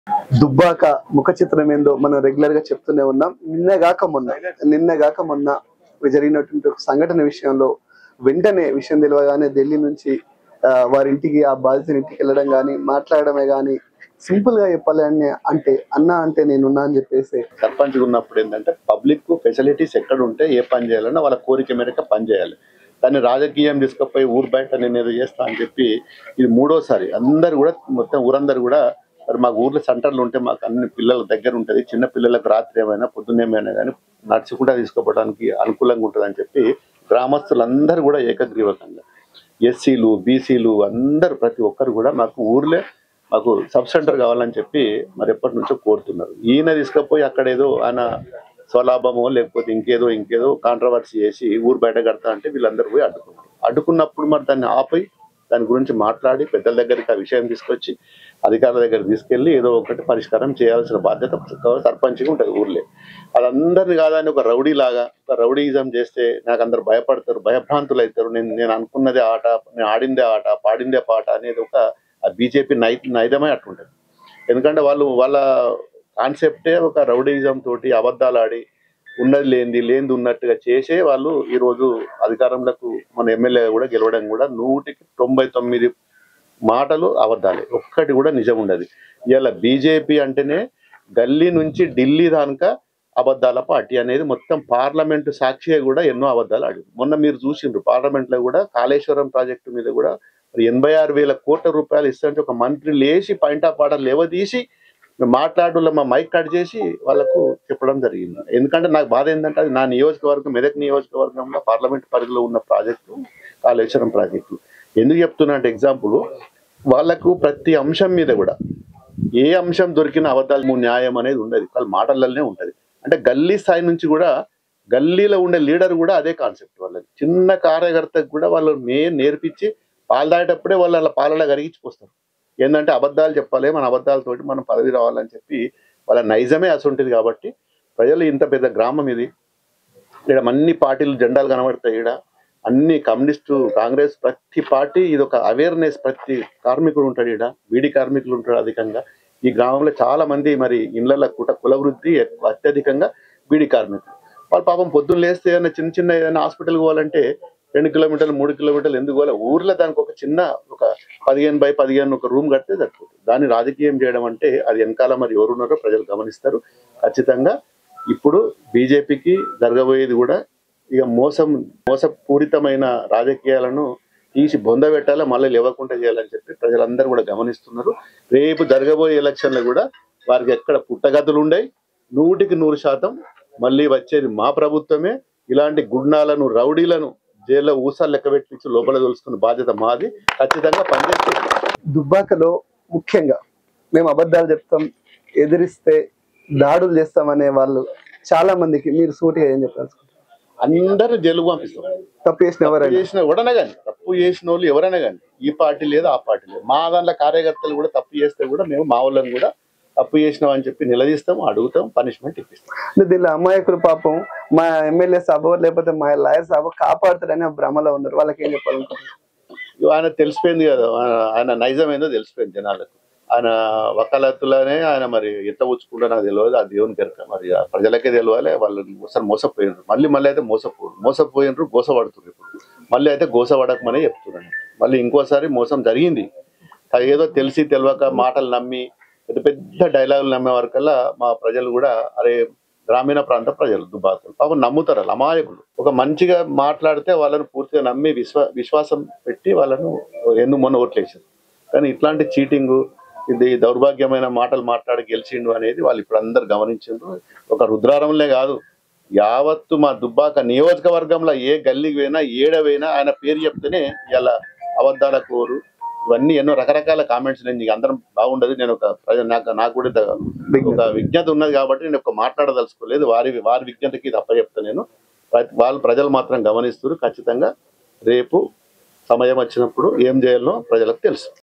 దుబ్బాక ముఖ చిత్రం ఏందో మనం రెగ్యులర్ గా చెప్తూనే ఉన్నాం నిన్న గాక మొన్న నిన్న గాక మొన్న జరిగినటువంటి ఒక సంఘటన విషయంలో వెంటనే విషయం తెలియగానే ఢిల్లీ నుంచి ఆ, వారి ఇంటికి ఆ బాధితుని ఇంటికి వెళ్ళడం కానీ మాట్లాడడమే కానీ సింపుల్ గా చెప్పాలి అని అంటే అన్న అంటే నేనున్నా అని చెప్పేసి సర్పంచ్ ఉన్నప్పుడు ఏంటంటే పబ్లిక్ ఫెసిలిటీస్ ఎక్కడ ఉంటే ఏ పని చేయాలన్నా వాళ్ళ కోరిక మేరకు పని చేయాలి దాన్ని రాజకీయం తీసుకుపోయి ఊరు బయట నేను ఏదో చేస్తా అని చెప్పి ఇది మూడోసారి అందరు కూడా మొత్తం ఊరందరు కూడా మరి మాకు ఊర్లో సెంటర్లు ఉంటే మాకు అన్ని పిల్లల దగ్గర ఉంటుంది చిన్న పిల్లలకు రాత్రి ఏమైనా పొద్దున్న ఏమైనా కానీ నడుచుకుంటా తీసుకోవడానికి అనుకూలంగా ఉంటుంది అని చెప్పి గ్రామస్తులందరూ కూడా ఏకగ్రీవకంగా ఎస్సీలు బీసీలు అందరు ప్రతి ఒక్కరు కూడా మాకు ఊర్లే మాకు సబ్ సెంటర్ కావాలని చెప్పి మరి ఎప్పటి నుంచో కోరుతున్నారు ఈయన తీసుకుపోయి అక్కడ ఏదో ఆయన స్వలాభమో లేకపోతే ఇంకేదో ఇంకేదో కాంట్రవర్సీ చేసి ఊరు బయట కడతా అంటే వీళ్ళందరూ పోయి అడ్డుకున్నారు అడ్డుకున్నప్పుడు మరి దాన్ని ఆపై దాని గురించి మాట్లాడి పెద్దల దగ్గరికి ఆ విషయం తీసుకొచ్చి అధికారుల దగ్గర తీసుకెళ్లి ఏదో ఒకటి పరిష్కారం చేయాల్సిన బాధ్యత సర్పంచ్కి ఉంటుంది ఊర్లే అదందరిని కాదని ఒక రౌడీ లాగా ఒక రౌడీయిజం చేస్తే నాకు అందరు భయపడతారు భయభ్రాంతులు అవుతారు నేను నేను అనుకున్నదే ఆట నేను ఆడిందే ఆట పాడిందే పాట అనేది ఒక ఆ బీజేపీ నై నైదమే అట్లుంటుంది ఎందుకంటే వాళ్ళు వాళ్ళ కాన్సెప్టే ఒక రౌడీయిజం తోటి అబద్ధాలు ఆడి ఉన్నది లేనిది లేనిది ఉన్నట్టుగా చేసే వాళ్ళు ఈరోజు అధికారంలోకి మన ఎమ్మెల్యే కూడా గెలవడం కూడా నూటికి తొంభై తొమ్మిది మాటలు అబద్ధాలే ఒక్కటి కూడా నిజం ఉండదు ఇలా బీజేపీ అంటేనే గల్లీ నుంచి ఢిల్లీ దానిక అబద్ధాల పార్టీ అనేది మొత్తం పార్లమెంట్ సాక్షిగా కూడా ఎన్నో అబద్ధాలు ఆడింది మొన్న మీరు చూసిండ్రు పార్లమెంట్ లో కూడా కాళేశ్వరం ప్రాజెక్టు మీద కూడా మరి ఎనభై ఆరు వేల కోట్ల రూపాయలు ఇస్తుంటే ఒక మంత్రి లేచి పాయింట్ ఆఫ్ ఆర్డర్ లేవదీసి మాట్లాడులో మా మైక్ కట్ చేసి వాళ్ళకు చెప్పడం జరిగింది ఎందుకంటే నాకు బాధ ఏంటంటే అది నా నియోజకవర్గం మెదక్ నియోజకవర్గంలో పార్లమెంట్ పరిధిలో ఉన్న ప్రాజెక్టు కాళేశ్వరం ప్రాజెక్టు ఎందుకు చెప్తున్నా అంటే ఎగ్జాంపుల్ వాళ్ళకు ప్రతి అంశం మీద కూడా ఏ అంశం దొరికిన అబద్ధాలు న్యాయం అనేది ఉండదు వాళ్ళ మాటలలోనే ఉంటది అంటే గల్లీ స్థాయి నుంచి కూడా గల్లీలో ఉండే లీడర్ కూడా అదే కాన్సెప్ట్ వాళ్ళది చిన్న కార్యకర్తకు కూడా వాళ్ళు మే నేర్పించి పాలు తాగేటప్పుడే వాళ్ళు అలా పాలలో కరిగించిపోస్తారు ఏంటంటే అబద్ధాలు చెప్పాలి మన అబద్ధాలతోటి మనం పదవి రావాలని చెప్పి వాళ్ళ నైజమే అసంటుంది కాబట్టి ప్రజలు ఇంత పెద్ద గ్రామం ఇది ఇక్కడ అన్ని పార్టీలు జెండాలు కనబడతాయి ఇక్కడ అన్ని కమ్యూనిస్టు కాంగ్రెస్ ప్రతి పార్టీ ఇది ఒక అవేర్నెస్ ప్రతి కార్మికుడు ఉంటాడు ఇక్కడ బీడీ కార్మికులు ఉంటాడు అధికంగా ఈ గ్రామంలో చాలా మంది మరి ఇళ్ల కుట కుల వృద్ధి ఎక్కువ అత్యధికంగా బీడీ కార్మికులు వాళ్ళు పాపం పొద్దున్న లేస్తే ఏదైనా చిన్న చిన్న ఏదైనా హాస్పిటల్ పోవాలంటే రెండు కిలోమీటర్లు మూడు కిలోమీటర్లు ఎందుకు పోవాలి ఊర్లో దానికి ఒక చిన్న ఒక పదిహేను బై పదిహేను ఒక రూమ్ కడితే సరిపోతుంది దాన్ని రాజకీయం చేయడం అంటే అది వెనకాల మరి ఎవరున్నారో ప్రజలు గమనిస్తారు ఖచ్చితంగా ఇప్పుడు బీజేపీకి జరగబోయేది కూడా ఇక మోసం మోసపూరితమైన రాజకీయాలను తీసి బొంద పెట్టాలి మళ్ళీ లేవకుండా చేయాలని చెప్పి ప్రజలందరూ కూడా గమనిస్తున్నారు రేపు జరగబోయే ఎలక్షన్లు కూడా వారికి ఎక్కడ పుట్టగతులు ఉండయి నూటికి నూరు శాతం మళ్ళీ వచ్చేది మా ప్రభుత్వమే ఇలాంటి గుండాలను రౌడీలను జైల్లో ఊసాలు లెక్క పెట్టించి లోపల తెలుసుకున్న బాధ్యత మాది ఖచ్చితంగా పనిచేస్తే దుబ్బాకలో ముఖ్యంగా మేము అబద్ధాలు చెప్తాం ఎదిరిస్తే దాడులు చేస్తామనే వాళ్ళు చాలా మందికి మీరు సూటిగా ఏం చెప్పాల్సుకుంటారు అందరూ జైలు పంపిస్తాం తప్పు చేసిన తప్పు ఎవరైనా చేసిన ఎవరైనా కానీ తప్పు చేసిన వాళ్ళు ఎవరైనా కానీ ఈ పార్టీ లేదు ఆ పార్టీ లేదు మా దాంట్లో కార్యకర్తలు కూడా తప్పు చేస్తే కూడా మేము మా వాళ్ళని కూడా తప్పు చేసినాం అని చెప్పి నిలదీస్తాం అడుగుతాం పనిష్మెంట్ ఇప్పిస్తాం అంటే దీనిలో అమాయకులు పాపం మా ఎమ్మెల్యే సభ లేకపోతే మా లాయర్ సభ కాపాడుతారని ఆ భ్రమలో ఉన్నారు వాళ్ళకి ఏం చెప్పాలనుకుంటున్నారు ఇవి ఆయన తెలిసిపోయింది కదా ఆయన- ఆయన నైజం ఏందో తెలిసిపోయింది జనాలకు ఆయన వకాలత్తులనే ఆయన మరి ఎంత ఉచ్చుకుంటా నాకు తెలియదు ఆ దేవుని కనుక మరి ఆ ప్రజలకే తెలియాలి వాళ్ళు ఒకసారి మోసపోయినారు మళ్ళీ మళ్ళీ అయితే మోసపోరు మోసపోయినరు గోసపడుతున్నారు ఇప్పుడు మళ్ళీ అయితే గోసపడకమనే చెప్తున్నాను మళ్ళీ ఇంకోసారి మోసం జరిగింది అది ఏదో తెలిసి తెలియక మాటలు నమ్మి పెద్ద పెద్ద డైలాగులు నమ్మే వరకల్లా మా ప్రజలు కూడా అరే గ్రామీణ ప్రాంత ప్రజలు దుబాకులు పాపం నమ్ముతారు వాళ్ళు అమాయకులు ఒక మంచిగా మాట్లాడితే వాళ్ళని పూర్తిగా నమ్మి విశ్వా విశ్వాసం పెట్టి వాళ్ళను ఎన్ను మొన్న ఓట్లేసారు కానీ ఇట్లాంటి చీటింగ్ ఇది దౌర్భాగ్యమైన మాటలు మాట్లాడి గెలిచిండు అనేది వాళ్ళు ఇప్పుడు అందరు గమనించారు ఒక రుద్రారంలే కాదు యావత్తు మా దుబ్బాక నియోజకవర్గంలో ఏ గల్లీకి పోయినా ఏడ పోయినా ఆయన పేరు చెప్తేనే ఇలా అబద్ధాల కోరు ఇవన్నీ ఎన్నో రకరకాల కామెంట్స్ నేను నీకు అందరం బాగుండదు నేను ఒక ప్రజ- నాకు నాకు కూడా ద- ఒక విజ్ఞత ఉన్నది కాబట్టి నేను ఒక మాట్లాడదలుచుకోలేదు వారి వారి విజ్ఞతకి ఇది అప్పచెప్తా నేను ప్ర- వాళ్ళు ప్రజలు మాత్రం గమనిస్తారు ఖచ్చితంగా రేపు సమయం వచ్చినప్పుడు ఏం చేయాలో ప్రజలకు తెలుసు